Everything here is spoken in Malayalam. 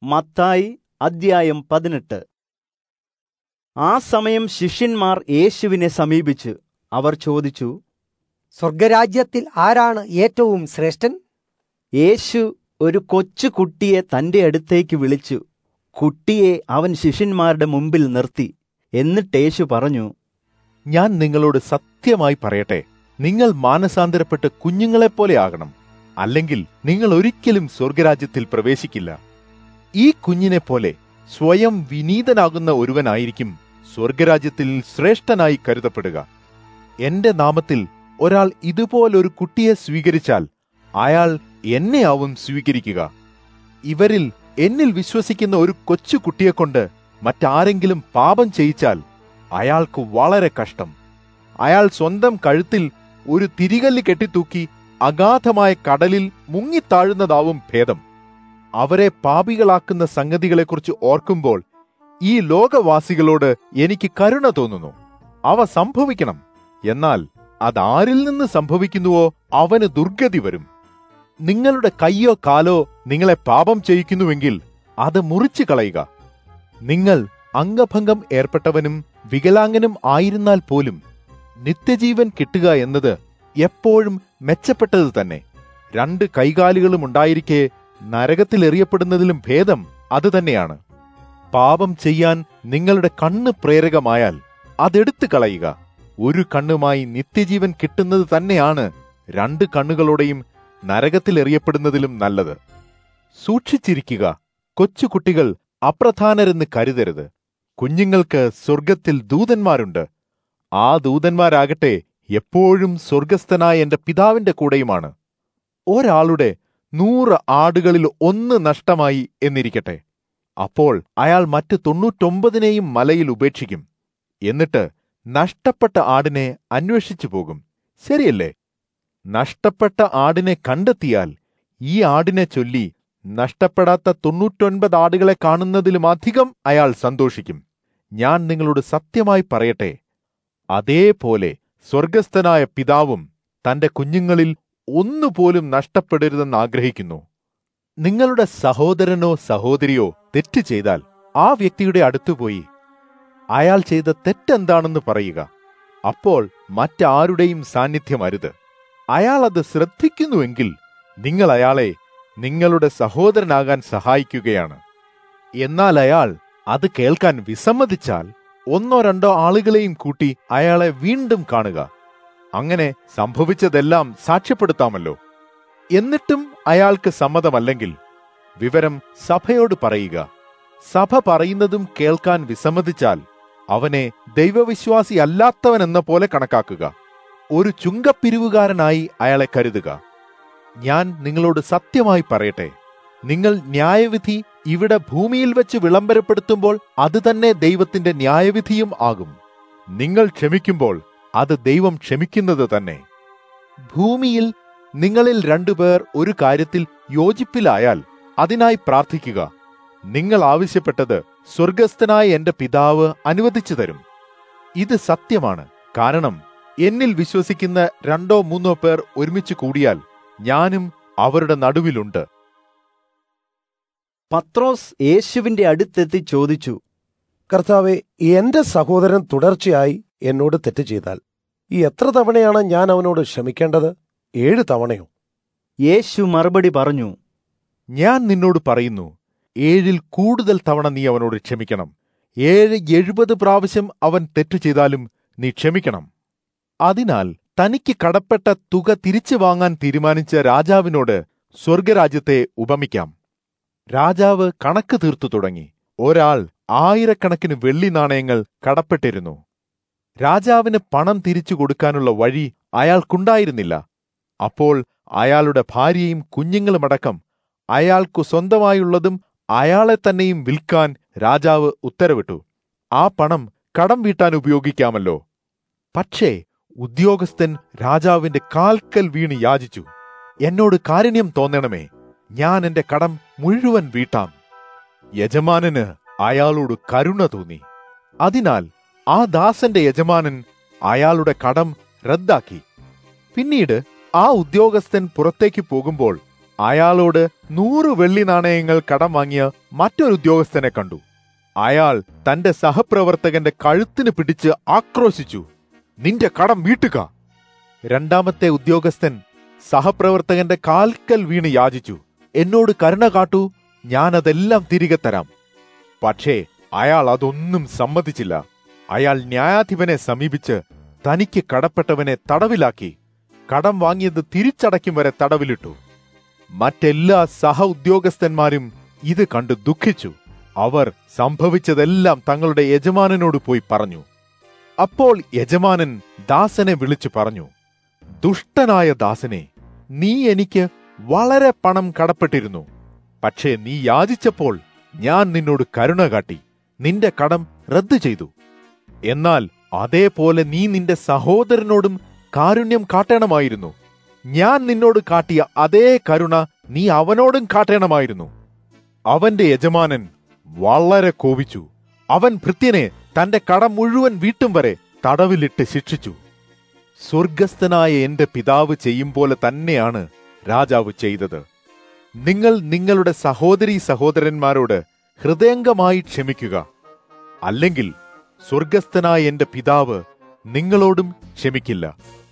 മത്തായി അദ്ധ്യായം പതിനെട്ട് ആ സമയം ശിഷ്യന്മാർ യേശുവിനെ സമീപിച്ച് അവർ ചോദിച്ചു സ്വർഗരാജ്യത്തിൽ ആരാണ് ഏറ്റവും ശ്രേഷ്ഠൻ യേശു ഒരു കൊച്ചു കുട്ടിയെ തന്റെ അടുത്തേക്ക് വിളിച്ചു കുട്ടിയെ അവൻ ശിഷ്യന്മാരുടെ മുമ്പിൽ നിർത്തി എന്നിട്ട് യേശു പറഞ്ഞു ഞാൻ നിങ്ങളോട് സത്യമായി പറയട്ടെ നിങ്ങൾ മാനസാന്തരപ്പെട്ട് കുഞ്ഞുങ്ങളെപ്പോലെ ആകണം അല്ലെങ്കിൽ നിങ്ങൾ ഒരിക്കലും സ്വർഗരാജ്യത്തിൽ പ്രവേശിക്കില്ല ഈ കുഞ്ഞിനെ പോലെ സ്വയം വിനീതനാകുന്ന ഒരുവനായിരിക്കും സ്വർഗരാജ്യത്തിൽ ശ്രേഷ്ഠനായി കരുതപ്പെടുക എന്റെ നാമത്തിൽ ഒരാൾ ഇതുപോലൊരു കുട്ടിയെ സ്വീകരിച്ചാൽ അയാൾ എന്നെയാവും സ്വീകരിക്കുക ഇവരിൽ എന്നിൽ വിശ്വസിക്കുന്ന ഒരു കൊച്ചു കുട്ടിയെക്കൊണ്ട് മറ്റാരെങ്കിലും പാപം ചെയ്യിച്ചാൽ അയാൾക്ക് വളരെ കഷ്ടം അയാൾ സ്വന്തം കഴുത്തിൽ ഒരു തിരികല്ല് കെട്ടിത്തൂക്കി അഗാധമായ കടലിൽ മുങ്ങിത്താഴുന്നതാവും ഭേദം അവരെ പാപികളാക്കുന്ന സംഗതികളെക്കുറിച്ച് ഓർക്കുമ്പോൾ ഈ ലോകവാസികളോട് എനിക്ക് കരുണ തോന്നുന്നു അവ സംഭവിക്കണം എന്നാൽ അതാരിൽ നിന്ന് സംഭവിക്കുന്നുവോ അവന് ദുർഗതി വരും നിങ്ങളുടെ കയ്യോ കാലോ നിങ്ങളെ പാപം ചെയ്യിക്കുന്നുവെങ്കിൽ അത് മുറിച്ചു കളയുക നിങ്ങൾ അംഗഭംഗം ഏർപ്പെട്ടവനും വികലാംഗനും ആയിരുന്നാൽ പോലും നിത്യജീവൻ കിട്ടുക എന്നത് എപ്പോഴും മെച്ചപ്പെട്ടത് തന്നെ രണ്ട് കൈകാലുകളും ഉണ്ടായിരിക്കെ നരകത്തിൽ എറിയപ്പെടുന്നതിലും ഭേദം അത് തന്നെയാണ് പാപം ചെയ്യാൻ നിങ്ങളുടെ കണ്ണ് പ്രേരകമായാൽ അതെടുത്തു കളയുക ഒരു കണ്ണുമായി നിത്യജീവൻ കിട്ടുന്നത് തന്നെയാണ് രണ്ട് കണ്ണുകളോടെയും നരകത്തിൽ എറിയപ്പെടുന്നതിലും നല്ലത് സൂക്ഷിച്ചിരിക്കുക കൊച്ചുകുട്ടികൾ അപ്രധാനരെന്ന് കരുതരുത് കുഞ്ഞുങ്ങൾക്ക് സ്വർഗത്തിൽ ദൂതന്മാരുണ്ട് ആ ദൂതന്മാരാകട്ടെ എപ്പോഴും സ്വർഗസ്ഥനായ എന്റെ പിതാവിന്റെ കൂടെയുമാണ് ഒരാളുടെ നൂറ് ആടുകളിൽ ഒന്ന് നഷ്ടമായി എന്നിരിക്കട്ടെ അപ്പോൾ അയാൾ മറ്റ് തൊണ്ണൂറ്റൊമ്പതിനെയും മലയിൽ ഉപേക്ഷിക്കും എന്നിട്ട് നഷ്ടപ്പെട്ട ആടിനെ അന്വേഷിച്ചു പോകും ശരിയല്ലേ നഷ്ടപ്പെട്ട ആടിനെ കണ്ടെത്തിയാൽ ഈ ആടിനെ ചൊല്ലി നഷ്ടപ്പെടാത്ത തൊണ്ണൂറ്റൊൻപത് ആടുകളെ കാണുന്നതിലും അധികം അയാൾ സന്തോഷിക്കും ഞാൻ നിങ്ങളോട് സത്യമായി പറയട്ടെ അതേപോലെ സ്വർഗസ്ഥനായ പിതാവും തന്റെ കുഞ്ഞുങ്ങളിൽ ഒന്നുപോലും നഷ്ടപ്പെടരുതെന്ന് ആഗ്രഹിക്കുന്നു നിങ്ങളുടെ സഹോദരനോ സഹോദരിയോ തെറ്റ് ചെയ്താൽ ആ വ്യക്തിയുടെ അടുത്തുപോയി അയാൾ ചെയ്ത തെറ്റെന്താണെന്ന് പറയുക അപ്പോൾ മറ്റാരുടെയും സാന്നിധ്യം അരുത് അയാൾ അത് ശ്രദ്ധിക്കുന്നുവെങ്കിൽ നിങ്ങൾ അയാളെ നിങ്ങളുടെ സഹോദരനാകാൻ സഹായിക്കുകയാണ് എന്നാൽ അയാൾ അത് കേൾക്കാൻ വിസമ്മതിച്ചാൽ ഒന്നോ രണ്ടോ ആളുകളെയും കൂട്ടി അയാളെ വീണ്ടും കാണുക അങ്ങനെ സംഭവിച്ചതെല്ലാം സാക്ഷ്യപ്പെടുത്താമല്ലോ എന്നിട്ടും അയാൾക്ക് സമ്മതമല്ലെങ്കിൽ വിവരം സഭയോട് പറയുക സഭ പറയുന്നതും കേൾക്കാൻ വിസമ്മതിച്ചാൽ അവനെ ദൈവവിശ്വാസി അല്ലാത്തവനെന്ന പോലെ കണക്കാക്കുക ഒരു ചുങ്കപ്പിരിവുകാരനായി അയാളെ കരുതുക ഞാൻ നിങ്ങളോട് സത്യമായി പറയട്ടെ നിങ്ങൾ ന്യായവിധി ഇവിടെ ഭൂമിയിൽ വെച്ച് വിളംബരപ്പെടുത്തുമ്പോൾ അത് തന്നെ ദൈവത്തിന്റെ ന്യായവിധിയും ആകും നിങ്ങൾ ക്ഷമിക്കുമ്പോൾ അത് ദൈവം ക്ഷമിക്കുന്നത് തന്നെ ഭൂമിയിൽ നിങ്ങളിൽ രണ്ടുപേർ ഒരു കാര്യത്തിൽ യോജിപ്പിലായാൽ അതിനായി പ്രാർത്ഥിക്കുക നിങ്ങൾ ആവശ്യപ്പെട്ടത് സ്വർഗസ്ഥനായ എന്റെ പിതാവ് അനുവദിച്ചു തരും ഇത് സത്യമാണ് കാരണം എന്നിൽ വിശ്വസിക്കുന്ന രണ്ടോ മൂന്നോ പേർ ഒരുമിച്ച് കൂടിയാൽ ഞാനും അവരുടെ നടുവിലുണ്ട് പത്രോസ് യേശുവിന്റെ അടുത്തെത്തി ചോദിച്ചു കർത്താവെ എന്റെ സഹോദരൻ തുടർച്ചയായി എന്നോട് തെറ്റ് ചെയ്താൽ ഈ എത്ര തവണയാണ് ഞാൻ അവനോട് ക്ഷമിക്കേണ്ടത് ഏഴ് തവണയോ യേശു മറുപടി പറഞ്ഞു ഞാൻ നിന്നോട് പറയുന്നു ഏഴിൽ കൂടുതൽ തവണ നീ അവനോട് ക്ഷമിക്കണം ഏഴ് എഴുപത് പ്രാവശ്യം അവൻ തെറ്റു ചെയ്താലും നീ ക്ഷമിക്കണം അതിനാൽ തനിക്ക് കടപ്പെട്ട തുക തിരിച്ചു വാങ്ങാൻ തീരുമാനിച്ച രാജാവിനോട് സ്വർഗരാജ്യത്തെ ഉപമിക്കാം രാജാവ് കണക്ക് തീർത്തു തുടങ്ങി ഒരാൾ ആയിരക്കണക്കിന് വെള്ളി നാണയങ്ങൾ കടപ്പെട്ടിരുന്നു രാജാവിന് പണം തിരിച്ചു കൊടുക്കാനുള്ള വഴി അയാൾക്കുണ്ടായിരുന്നില്ല അപ്പോൾ അയാളുടെ ഭാര്യയും കുഞ്ഞുങ്ങളുമടക്കം അയാൾക്കു സ്വന്തമായുള്ളതും അയാളെ തന്നെയും വിൽക്കാൻ രാജാവ് ഉത്തരവിട്ടു ആ പണം കടം വീട്ടാൻ ഉപയോഗിക്കാമല്ലോ പക്ഷേ ഉദ്യോഗസ്ഥൻ രാജാവിന്റെ കാൽക്കൽ വീണ് യാചിച്ചു എന്നോട് കാരുണ്യം തോന്നണമേ ഞാൻ എന്റെ കടം മുഴുവൻ വീട്ടാം യജമാനന് അയാളോട് കരുണ തോന്നി അതിനാൽ ആ ദാസന്റെ യജമാനൻ അയാളുടെ കടം റദ്ദാക്കി പിന്നീട് ആ ഉദ്യോഗസ്ഥൻ പുറത്തേക്ക് പോകുമ്പോൾ അയാളോട് നൂറ് വെള്ളി നാണയങ്ങൾ കടം വാങ്ങിയ മറ്റൊരു ഉദ്യോഗസ്ഥനെ കണ്ടു അയാൾ തന്റെ സഹപ്രവർത്തകന്റെ കഴുത്തിന് പിടിച്ച് ആക്രോശിച്ചു നിന്റെ കടം വീട്ടുക രണ്ടാമത്തെ ഉദ്യോഗസ്ഥൻ സഹപ്രവർത്തകന്റെ കാൽക്കൽ വീണ് യാചിച്ചു എന്നോട് കരുണ കാട്ടൂ ഞാനതെല്ലാം തിരികെ തരാം പക്ഷേ അയാൾ അതൊന്നും സമ്മതിച്ചില്ല അയാൾ ന്യായാധിപനെ സമീപിച്ച് തനിക്ക് കടപ്പെട്ടവനെ തടവിലാക്കി കടം വാങ്ങിയത് തിരിച്ചടയ്ക്കും വരെ തടവിലിട്ടു മറ്റെല്ലാ സഹ ഉദ്യോഗസ്ഥന്മാരും ഇത് കണ്ട് ദുഃഖിച്ചു അവർ സംഭവിച്ചതെല്ലാം തങ്ങളുടെ യജമാനനോട് പോയി പറഞ്ഞു അപ്പോൾ യജമാനൻ ദാസനെ വിളിച്ചു പറഞ്ഞു ദുഷ്ടനായ ദാസനെ നീ എനിക്ക് വളരെ പണം കടപ്പെട്ടിരുന്നു പക്ഷേ നീ യാചിച്ചപ്പോൾ ഞാൻ നിന്നോട് കരുണ കാട്ടി നിന്റെ കടം റദ്ദു ചെയ്തു എന്നാൽ അതേപോലെ നീ നിന്റെ സഹോദരനോടും കാരുണ്യം കാട്ടണമായിരുന്നു ഞാൻ നിന്നോട് കാട്ടിയ അതേ കരുണ നീ അവനോടും കാട്ടണമായിരുന്നു അവന്റെ യജമാനൻ വളരെ കോപിച്ചു അവൻ ഭൃത്യനെ തന്റെ കടം മുഴുവൻ വീട്ടും വരെ തടവിലിട്ട് ശിക്ഷിച്ചു സ്വർഗസ്ഥനായ എന്റെ പിതാവ് ചെയ്യും പോലെ തന്നെയാണ് രാജാവ് ചെയ്തത് നിങ്ങൾ നിങ്ങളുടെ സഹോദരീ സഹോദരന്മാരോട് ഹൃദയംഗമായി ക്ഷമിക്കുക അല്ലെങ്കിൽ സ്വർഗസ്ഥനായ എന്റെ പിതാവ് നിങ്ങളോടും ക്ഷമിക്കില്ല